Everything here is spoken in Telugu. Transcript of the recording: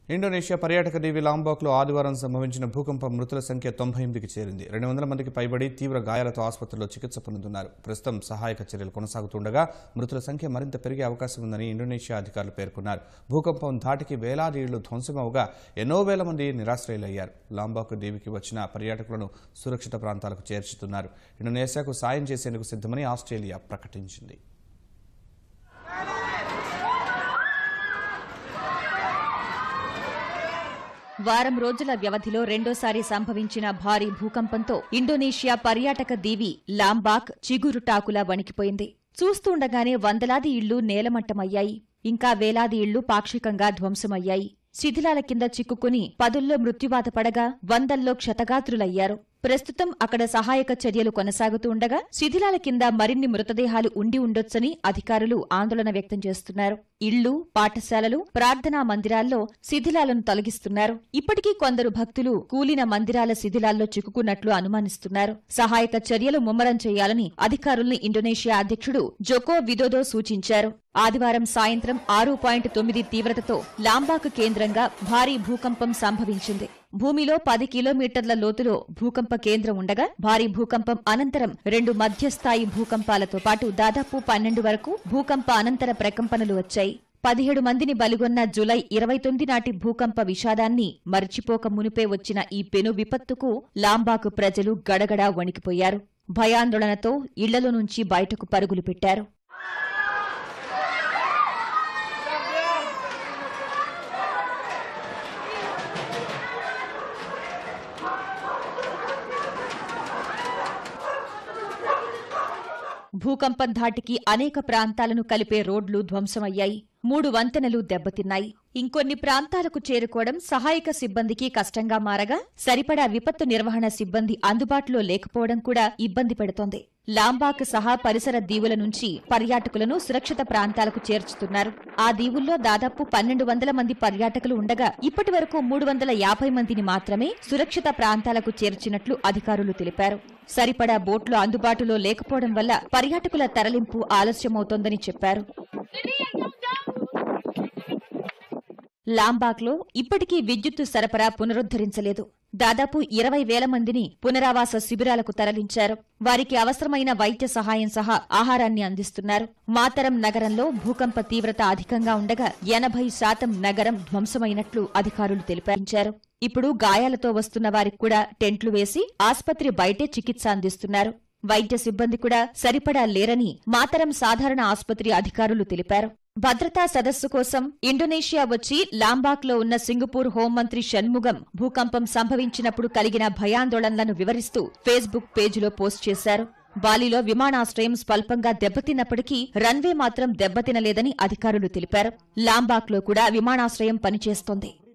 ఇండోనేషియా పర్యాటక దీవి లాంబాక్లో ఆదివారం సంభవించిన భూకంపం మృతుల సంఖ్య తొంభై ఎనిమిదికి చేరింది రెండు వందల మందికి పైబడి తీవ్ర గాయాలతో ఆసుపత్రిలో చికిత్స పొందుతున్నారు ప్రస్తుతం సహాయక చర్యలు కొనసాగుతుండగా మృతుల సంఖ్య మరింత పెరిగే అవకాశం ఉందని ఇండోనేషియా అధికారులు పేర్కొన్నారు భూకంపం ధాటికి వేలాది ఇళ్లు ధ్వంసమవగా ఎన్నో వేల మంది నిరాశ్రయులయ్యారు లాంబాక్ దీవికి వచ్చిన పర్యాటకులను సురక్షిత ప్రాంతాలకు చేర్చుతున్నారు ఇండోనేషియాకు సాయం చేసేందుకు సిద్ధమని ఆస్ట్రేలియా ప్రకటించింది వారం రోజుల వ్యవధిలో రెండోసారి సంభవించిన భారీ భూకంపంతో ఇండోనేషియా పర్యాటక దీవి లాంబాక్ చిగురుటాకులా వణికిపోయింది చూస్తుండగానే వందలాది ఇళ్లు నేలమట్టమయ్యాయి ఇంకా వేలాది ఇళ్లు పాక్షికంగా ధ్వంసమయ్యాయి శిథిలాల కింద చిక్కుకుని పదుల్లో మృత్యువాత పడగా వందల్లో క్షతగాత్రులయ్యారు ప్రస్తుతం అక్కడ సహాయక చర్యలు కొనసాగుతూ ఉండగా శిథిలాల కింద మరిన్ని మృతదేహాలు ఉండి ఉండొచ్చని అధికారులు ఆందోళన వ్యక్తం చేస్తున్నారు ఇళ్లు పాఠశాలలు ప్రార్థనా మందిరాల్లో శిథిలాలను తొలగిస్తున్నారు ఇప్పటికీ కొందరు భక్తులు కూలిన మందిరాల శిథిలాల్లో చిక్కుకున్నట్లు అనుమానిస్తున్నారు సహాయక చర్యలు ముమ్మరం చేయాలని అధికారుల్ని ఇండోనేషియా అధ్యక్షుడు జోకో విదోదో సూచించారు ఆదివారం సాయంత్రం ఆరు పాయింట్ తొమ్మిది తీవ్రతతో లాంబాకు కేంద్రంగా భారీ భూకంపం సంభవించింది భూమిలో పది కిలోమీటర్ల లోతులో భూకంప కేంద్రం ఉండగా భారీ భూకంపం అనంతరం రెండు మధ్యస్థాయి భూకంపాలతో పాటు దాదాపు పన్నెండు వరకు భూకంప అనంతర ప్రకంపనలు వచ్చాయి పదిహేడు మందిని బలిగొన్న జులై ఇరవై తొమ్మిది నాటి భూకంప విషాదాన్ని మరిచిపోక మునిపే వచ్చిన ఈ పెను విపత్తుకు లాంబాకు ప్రజలు గడగడా వణికిపోయారు భయాందోళనతో ఇళ్లలో నుంచి బయటకు పరుగులు పెట్టారు భూకంపం ధాటికి అనేక ప్రాంతాలను కలిపే రోడ్లు ధ్వంసమయ్యాయి మూడు వంతెనలు దెబ్బతిన్నాయి ఇంకొన్ని ప్రాంతాలకు చేరుకోవడం సహాయక సిబ్బందికి కష్టంగా మారగా సరిపడా విపత్తు నిర్వహణ సిబ్బంది అందుబాటులో లేకపోవడం కూడా ఇబ్బంది పెడుతోంది లాంబాక్ సహా పరిసర దీవుల నుంచి పర్యాటకులను సురక్షిత ప్రాంతాలకు చేర్చుతున్నారు ఆ దీవుల్లో దాదాపు పన్నెండు వందల మంది పర్యాటకులు ఉండగా ఇప్పటి వరకు మూడు వందల యాభై మందిని మాత్రమే సురక్షిత ప్రాంతాలకు చేర్చినట్లు అధికారులు తెలిపారు సరిపడా బోట్లు అందుబాటులో లేకపోవడం వల్ల పర్యాటకుల తరలింపు ఆలస్యమవుతోందని చెప్పారు లాంబాక్లో ఇప్పటికీ విద్యుత్తు సరఫరా పునరుద్ధరించలేదు దాదాపు ఇరవై వేల మందిని పునరావాస శిబిరాలకు తరలించారు వారికి అవసరమైన వైద్య సహాయం సహా ఆహారాన్ని అందిస్తున్నారు మాతరం నగరంలో భూకంప తీవ్రత అధికంగా ఉండగా ఎనభై శాతం నగరం ధ్వంసమైనట్లు అధికారులు తెలిపారు ఇప్పుడు గాయాలతో వస్తున్న వారికి కూడా టెంట్లు వేసి ఆస్పత్రి బయటే చికిత్స అందిస్తున్నారు వైద్య సిబ్బంది కూడా సరిపడా లేరని మాతరం సాధారణ ఆసుపత్రి అధికారులు తెలిపారు భద్రతా సదస్సు కోసం ఇండోనేషియా వచ్చి లాంబాక్లో ఉన్న సింగపూర్ హోంమంత్రి షణ్ముగం భూకంపం సంభవించినప్పుడు కలిగిన భయాందోళనలను వివరిస్తూ ఫేస్బుక్ పేజీలో పోస్ట్ చేశారు బాలిలో విమానాశ్రయం స్వల్పంగా దెబ్బతిన్నప్పటికీ రన్వే మాత్రం దెబ్బతినలేదని అధికారులు తెలిపారు లాంబాక్లో కూడా విమానాశ్రయం పనిచేస్తోంది